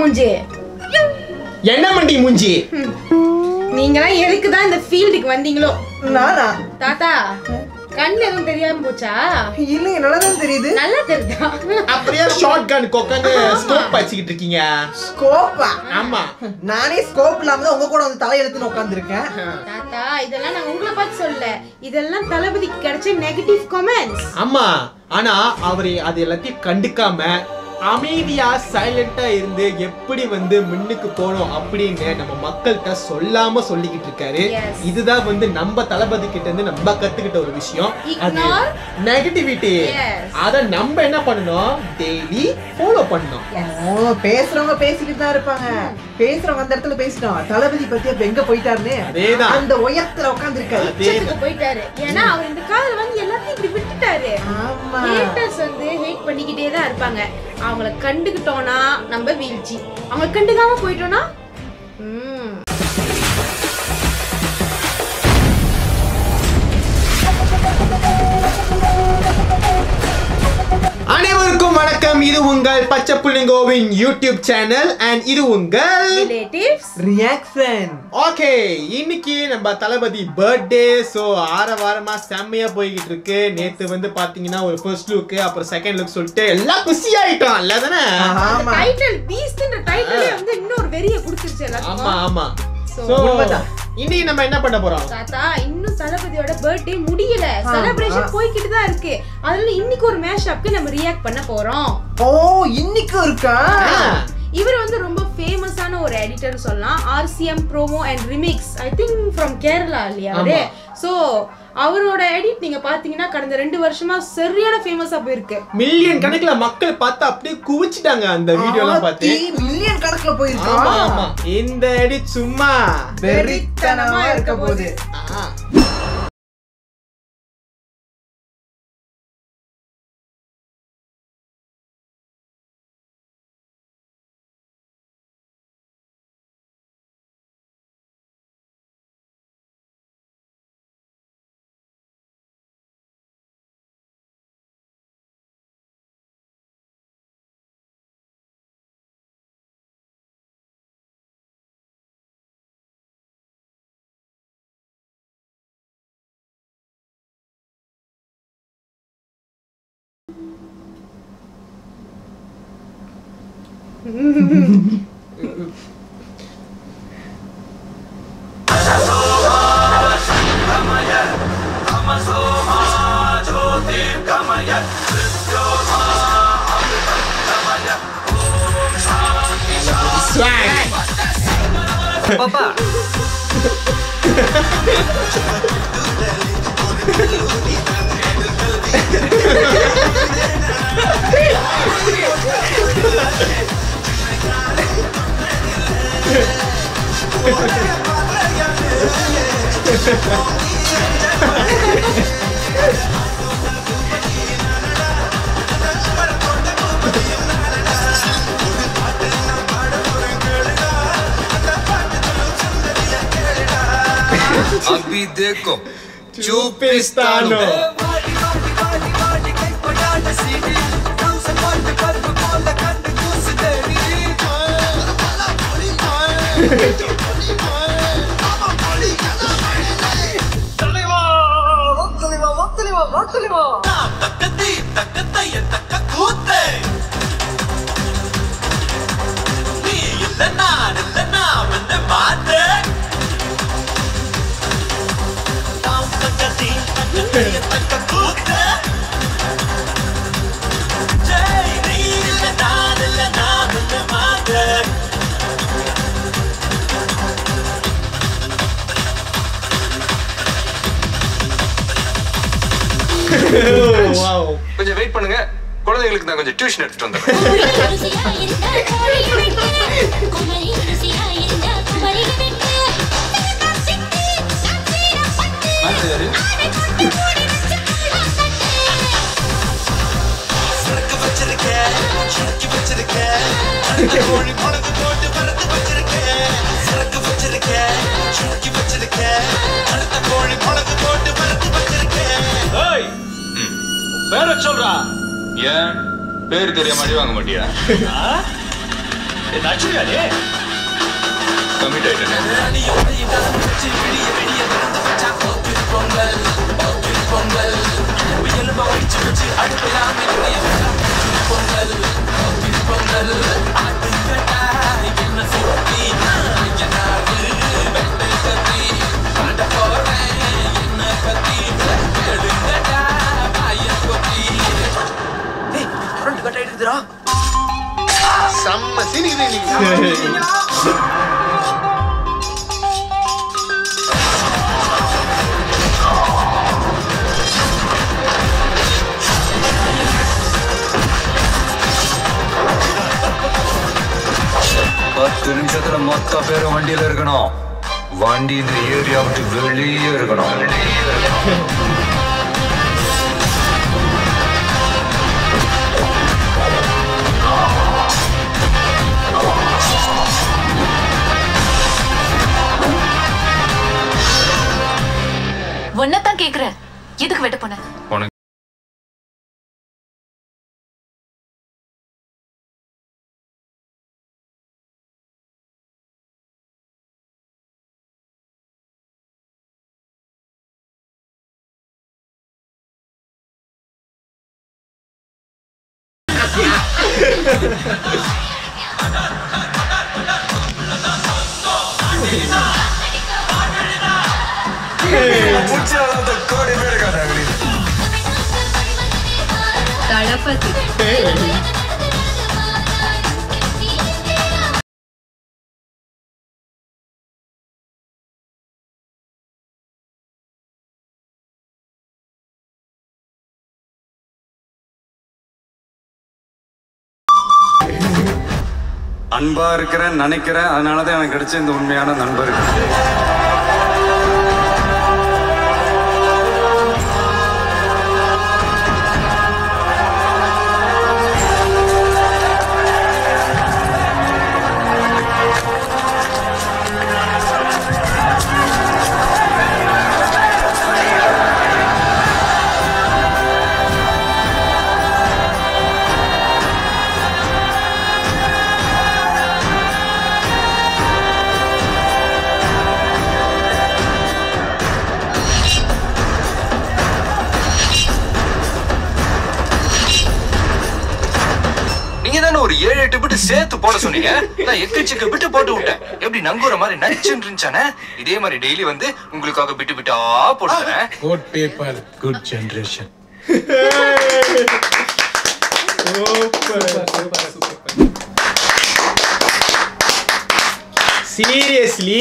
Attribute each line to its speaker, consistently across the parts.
Speaker 1: மூஞ்சி
Speaker 2: என்ன மண்டி மூஞ்சி
Speaker 1: நீங்களாம் எதுக்கு தான் இந்த ஃபீல்டுக்கு வந்தீங்களோ
Speaker 3: நானா
Speaker 1: தாத்தா கண் எதுவும் தெரியாம போச்சா
Speaker 3: இல்லைங்க நல்லா தான் தெரியுது
Speaker 1: நல்லா தெரியுதா
Speaker 2: அப்படியே ஷார்ட் கன் கொக்கன்னு ஸ்கோப் வச்சுக்கிட்டு இருக்கீங்க
Speaker 3: ஸ்கோப்பா
Speaker 2: ஆமா
Speaker 3: நானே ஸ்கோப் இல்லாம தான் உங்க கூட வந்து தலையெழுத்துன்னு உட்காந்துருக்கேன்
Speaker 1: தாத்தா இதெல்லாம் நான் உங்களை பார்த்து சொல்லல இதெல்லாம் தளபதிக்கு கிடைச்ச நெகட்டிவ் கமெண்ட்ஸ்
Speaker 2: ஆமா ஆனா அவரு அது எல்லாத்தையும் கண்டுக்காம அமைதியா சைலண்டா இருந்து எப்படி வந்து முன்னுக்கு போகணும் அப்படின்னு நம்ம மக்கள்கிட்ட சொல்லாம சொல்லிக்கிட்டு இருக்காரு
Speaker 1: Yes.
Speaker 2: இதுதான் வந்து நம்ம தளபதி கிட்ட இருந்து நம்ம கத்துக்கிட்ட ஒரு விஷயம் அது
Speaker 1: Ignore.
Speaker 2: Negativity
Speaker 1: Yes.
Speaker 2: அத நம்ம என்ன பண்ணணும் டெய்லி ஃபாலோ பண்ணணும்
Speaker 3: ஓ பேசுறவங்க பேசிக்கிட்டு தான் இருப்பாங்க பேசுறவங்க அந்த இடத்துல பேசிட்டோம் தளபதி பத்தி அப்ப எங்க போயிட்டாருன்னு
Speaker 2: அதேதான்.
Speaker 3: அந்த உயரத்துல உட்காந்துருக்காரு
Speaker 2: அதேதான்
Speaker 1: போயிட்டாரு ஏன்னா அவர் இந்த காதல வந்து எல்லாத்தையும் இப்படி விட்டுட்டாரு
Speaker 3: ஆமா
Speaker 1: ஹேட்டர்ஸ் வந்து ஹேட் பண்ணிக்கிட்டே தான் இருப்பாங்க அவங்கள கண்டுக்கிட்டோம்னா நம்ம வீழ்ச்சி அவங்கள கண்டுக்காம போயிட்டோம்னா ம்
Speaker 2: அனைவருக்கும் வணக்கம் இது உங்கள் பச்சை புள்ளிங்கோவின் யூடியூப் சேனல் அண்ட் இது உங்கள்
Speaker 1: ரிலேட்டிவ்ஸ்
Speaker 3: ரியாக்ஷன்
Speaker 2: ஓகே இன்னைக்கு நம்ம தளபதி பர்த்டே ஸோ ஆற வாரமா செம்மையா போய்கிட்டு இருக்கு நேத்து வந்து பாத்தீங்கன்னா ஒரு ஃபர்ஸ்ட் லுக் அப்புறம் செகண்ட் லுக் சொல்லிட்டு எல்லாம் குஷி ஆயிட்டோம் இல்ல தானே
Speaker 3: ஆமா
Speaker 1: டைட்டில் பீஸ்ட்ன்ற டைட்டிலே வந்து இன்னொரு வெறிய குடுத்துருச்சு
Speaker 2: ஆமா
Speaker 1: எல்லாத்துக்கும்
Speaker 2: ஆமா
Speaker 1: So,
Speaker 2: ஸோ
Speaker 3: உண்மைதான்.
Speaker 2: இன்னைக்கு நம்ம என்ன பண்ண போறோம்
Speaker 1: தாத்தா இன்னும் தளபதியோட பர்த்டே முடியல
Speaker 3: ஆ,
Speaker 1: செலிப்ரேஷன்
Speaker 3: ஆ.
Speaker 1: போய்கிட்டு தான் இருக்கு அதுல இன்னைக்கு ஒரு மேஷ் அப்க்கு நம்ம ரியாக்ட் பண்ண போறோம்
Speaker 3: ஓ இன்னைக்கும் இருக்கா
Speaker 2: ஆ,
Speaker 1: இவர் வந்து ரொம்ப ஃபேமஸான ஒரு எடிட்டர் சொல்லலாம் RCM promo and remix I think from Kerala இல்லையா அவரு ஸோ அவரோட எடிட் நீங்க பாத்தீங்கன்னா கடந்த ரெண்டு வருஷமா சரியான ஃபேமஸா போயிருக்கு
Speaker 2: மில்லியன் கணக்குல மக்கள் பார்த்து அப்படியே குவிச்சிட்டாங்க அந்த வீடியோ எல்லாம் பார்த்து
Speaker 3: மில்லியன் கணக்குல போயிருக்கா
Speaker 2: ஆமா ஆமா இந்த எடிட் சும்மா
Speaker 3: வெறித்தனமா இருக்க போகுது
Speaker 2: ஆ. Swag.
Speaker 4: अभी देखो
Speaker 2: చూపిస్తాను wow
Speaker 4: கொஞ்சம் வெயிட் பண்ணுங்க குழந்தைங்களுக்கு நான் கொஞ்சம் டியூஷன் எடுத்துட்டு வந்துடுறேன்
Speaker 5: பேர சொல்றா
Speaker 4: ஏன் பேர் தெரியாம அடி வாங்க மாட்டியா கமிட் ஆயிட்டேன்
Speaker 2: செம்ம சீனிக்குது நீங்க
Speaker 4: பத்து நிமிஷத்துல மொத்த பேரும் வண்டியில இருக்கணும் வண்டி இந்த ஏரியா விட்டு வெளியே இருக்கணும்
Speaker 5: ஒன்னதான் கேக்குறேன் எதுக்கு வெட்ட போன
Speaker 4: உனக்கு கோடி பேர் இருக்காங்க
Speaker 5: தளபதி
Speaker 6: அன்பா இருக்கிறேன் நினைக்கிறேன் அதனாலதான் எனக்கு கிடைச்ச இந்த உண்மையான நண்பர்கள்
Speaker 4: நீங்க தானே ஒரு ஏழு எட்டு பிட்டு சேர்த்து போட சொன்னீங்க நான் எக்கச்சக்க பிட்டு போட்டு விட்டேன் எப்படி நங்குற மாதிரி நச்சுன்னு இருந்துச்சானே இதே மாதிரி டெய்லி வந்து உங்களுக்காக பிட்டு பிட்டா போட்டுறேன்
Speaker 2: கோட் பேப்பர்
Speaker 4: குட் ஜெனரேஷன்
Speaker 2: சீரியஸ்லி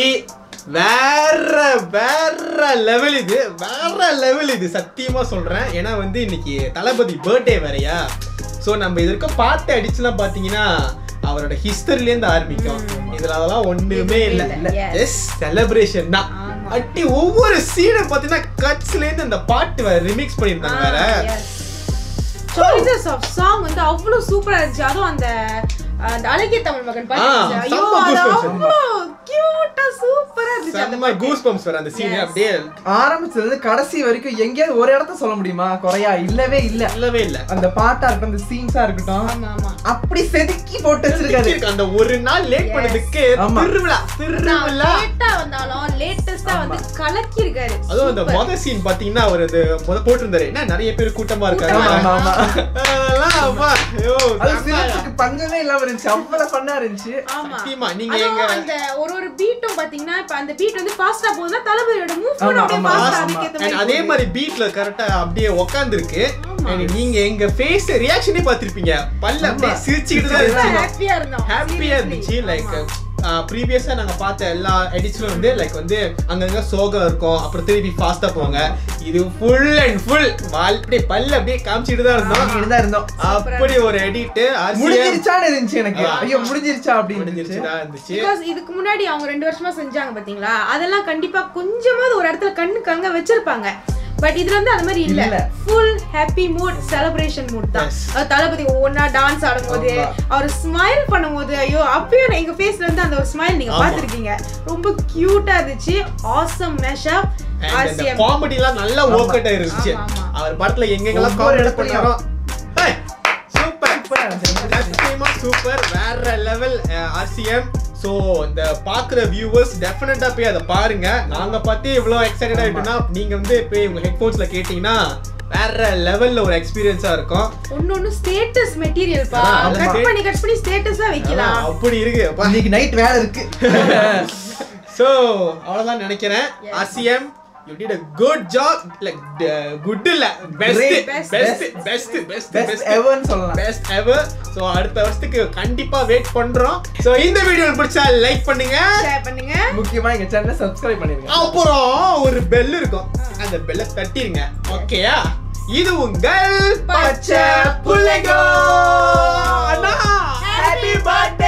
Speaker 2: வேற வேற லெவல் இது வேற லெவல் இது சத்தியமா சொல்றேன் ஏன்னா வந்து இன்னைக்கு தளபதி பர்த்டே வேறயா ஸோ நம்ம இதற்கு பார்த்து அடிச்சுலாம் பார்த்தீங்கன்னா அவரோட ஹிஸ்டரிலேருந்து ஆரம்பிக்கும் இதுல அதெல்லாம் ஒண்ணுமே இல்லை
Speaker 1: இல்ல, yes.
Speaker 2: எஸ் செலிப்ரேஷன் தான்
Speaker 1: ஆமா.
Speaker 2: அட்டி ஒவ்வொரு சீனை பார்த்தீங்கன்னா கட்ஸ்ல இருந்து அந்த பாட்டு வேற ரிமிக்ஸ் பண்ணியிருந்தாங்க வேற
Speaker 1: சாய்ஸஸ் ஆஃப் சாங் வந்து அவ்வளவு சூப்பரா இருந்துச்சு அதுவும் அந்த அந்த அழகிய தமிழ் மகன் பாட்டு
Speaker 2: ஆ,
Speaker 1: இருந்துச்சு. ஐயோ
Speaker 2: செம்ம
Speaker 1: அது
Speaker 2: goosebumps
Speaker 1: அவ்வளோ கியூட்டா சூப்பரா இருந்துச்சு அந்த
Speaker 2: செம்ம கூஸ் பம்ப்ஸ் வேற அந்த சீன்
Speaker 1: Yes.
Speaker 2: அப்படியே
Speaker 3: ஆரம்பிச்சதுல இருந்து கடைசி வரைக்கும் எங்கேயாவது ஒரு இடத்த சொல்ல முடியுமா குறையா இல்லவே இல்ல
Speaker 2: இல்லவே இல்ல
Speaker 3: அந்த பாட்டா இருக்கட்டும் அந்த சீன்ஸா இருக்கட்டும்
Speaker 1: ஆமா ஆமா
Speaker 3: அப்படி செதுக்கி போட்டு வச்சிருக்காரு
Speaker 2: இருக்கு. அந்த ஒரு நாள் லேட்
Speaker 1: Yes.
Speaker 2: பண்ணதுக்கு
Speaker 3: ஆமா.
Speaker 2: திருவிழா திருவிழா
Speaker 1: லேட்டா வந்தாலும் லேட்டஸ்டா வந்து கலக்கி இருக்காரு
Speaker 2: அதுவும் அந்த மொத சீன் பாத்தீங்கன்னா அவர் அது முத போட்டிருந்தாரு என்ன நிறைய பேர் கூட்டமா இருக்காங்க
Speaker 3: ஆமா ஆமா ஆமா
Speaker 2: அதெல்லாம் அப்பா, ஐயோ,
Speaker 3: அது
Speaker 2: செம்ம.
Speaker 3: சிரிப்புக்கு பஞ்சமே இல்லாம இருந்துச்சு அவ்வளவு பண்ணா இருந்துச்சு
Speaker 1: ஆமா
Speaker 2: சத்தியமா, நீங்க
Speaker 1: அதுவும்
Speaker 2: எங்க
Speaker 1: அந்த ஒரு ஒரு பீட்டும் பாத்தீங்கன்னா இப்ப அந்த பீட் வந்து ஃபாஸ்டா போகுதுன்னா தளபதியோட மூவ்
Speaker 3: ஆமா,
Speaker 1: அப்படியே
Speaker 3: ஆமா,
Speaker 1: ஃபாஸ்டா
Speaker 3: ஆமா.
Speaker 1: அதுக்கேத்த
Speaker 2: And
Speaker 1: மாதிரி
Speaker 2: அதே
Speaker 1: போகுது.
Speaker 2: மாதிரி பீட்ல கரெக்டா அப்படியே உக்காந்து இருக்கு
Speaker 1: ஆமா.
Speaker 2: நீங்க எங்க ஃபேஸ் ரியாக்ஷனே பாத்திருப்பீங்க பல்ல அப்படியே
Speaker 3: ஆமா.
Speaker 2: சிரிச்சுக்கிட்டு தான்
Speaker 1: ரொம்ப
Speaker 2: இருந்துச்சு
Speaker 1: ஹாப்பியா இருந்தோம்
Speaker 2: ஹாப்பியா
Speaker 1: Seriously.
Speaker 2: இருந்துச்சு லைக்
Speaker 1: ஆமா.
Speaker 2: ப்ரீவியஸா நாங்க பார்த்த எல்லா எடிட்ஸ்ல வந்து லைக் வந்து அங்கங்க சோகம் இருக்கும் அப்புறம் திருப்பி ஃபாஸ்டா போவாங்க இது ஃபுல் அண்ட் ஃபுல் வால் அப்படியே பல்ல அப்படியே காமிச்சிட்டு தான் இருந்தோம்
Speaker 3: தான் இருந்தோம்
Speaker 2: அப்படி ஒரு எடிட் ஆர்சிஎம்
Speaker 3: முடிஞ்சிருச்சான்னு இருந்துச்சு எனக்கு
Speaker 2: ஆ.
Speaker 3: ஐயோ முடிஞ்சிருச்சா அப்படின்னு
Speaker 2: முடிஞ்சிருச்சு
Speaker 3: இருந்துச்சு
Speaker 2: தான் இருந்துச்சு
Speaker 1: Because இதுக்கு முன்னாடி அவங்க ரெண்டு வருஷமா செஞ்சாங்க பாத்தீங்களா அதெல்லாம் கண்டிப்பா கொஞ்சமாவது ஒரு இடத்துல கண்ணுக்கு அங்க வச்சிருப்பாங்க பட் இதுல வந்து அது மாதிரி இல்ல
Speaker 3: இல்ல.
Speaker 1: Full happy mood celebration mood தான்
Speaker 2: Yes.
Speaker 1: அஹ் தளபதி ஒவ்வொன்னா டான்ஸ் ஆடும்போது
Speaker 3: ஆமா.
Speaker 1: அவர் ஸ்மைல் பண்ணும்போது ஐயோ அப்பயும் எங்க ஃபேஸ்ல இருந்து அந்த ஒரு ஸ்மைல் நீங்க
Speaker 2: ஆமா.
Speaker 1: பாத்திருக்கீங்க ரொம்ப கியூட்டா இருந்துச்சு ஆசம் மேஷப்
Speaker 2: And இந்த
Speaker 1: ஆர்சிஎம்
Speaker 2: காமெடி எல்லாம் நல்லா
Speaker 3: ஆமா.
Speaker 2: ஒர்க் அவுட் ஆயிருந்துச்சு
Speaker 1: ஆமா, ஆமா.
Speaker 2: அவர் படத்துல எங்கெங்கெல்லாம்
Speaker 3: ஒவ்வொரு
Speaker 2: காமெடி
Speaker 3: இடத்துலயும்.
Speaker 2: பண்ணாரோ சூப்பர்
Speaker 3: சூப்பரா இருந்துச்சு.
Speaker 2: சத்தியமா சூப்பர் வேற லெவல் ஆர்சிஎம் ஸோ இந்த பார்க்குற வியூவர்ஸ் டெஃபினட்டாக போய் அதை பாருங்க நாங்க பார்த்து இவ்வளோ எக்ஸைட்டட் ஆகிட்டோம்னா நீங்க வந்து போய் உங்க ஹெட்ஃபோன்ஸ்ல கேட்டிங்கன்னா வேற லெவல்ல ஒரு எக்ஸ்பீரியன்ஸா இருக்கும்
Speaker 1: ஒன்னொன்னு ஸ்டேட்டஸ் மெட்டீரியல் பா
Speaker 2: அதான்,
Speaker 1: கட்
Speaker 2: ஆமா.
Speaker 1: பண்ணி கட் பண்ணி ஸ்டேட்டஸா வைக்கலாம்
Speaker 2: அதான், அப்படி இருக்கு அப்பா.
Speaker 3: இன்னைக்கு நைட் வேலை இருக்கு
Speaker 2: ஸோ அவ்வளோதான் நினைக்கிறேன் awesome you did a good job like good இல்ல best
Speaker 3: Great.
Speaker 2: Best
Speaker 1: Best.
Speaker 2: Best best
Speaker 3: best
Speaker 2: best
Speaker 3: எவர்னு சொல்லலாம்
Speaker 2: பெஸ்ட் எவர் ஸோ அடுத்த வருஷத்துக்கு கண்டிப்பா வெயிட் பண்றோம் ஸோ இந்த வீடியோ பிடிச்சா லைக் பண்ணுங்க
Speaker 1: ஷேர் பண்ணுங்க
Speaker 3: முக்கியமா எங்க சேனலை சப்ஸ்கிரைப் பண்ணிருங்க
Speaker 2: அப்புறம் ஒரு பெல் இருக்கும் அந்த பெல்லை தட்டிருங்க ஓகேயா இது உங்கள்
Speaker 1: பச்சை
Speaker 2: புள்ளைங்க அண்ணா ஹாப்பி பர்த்டே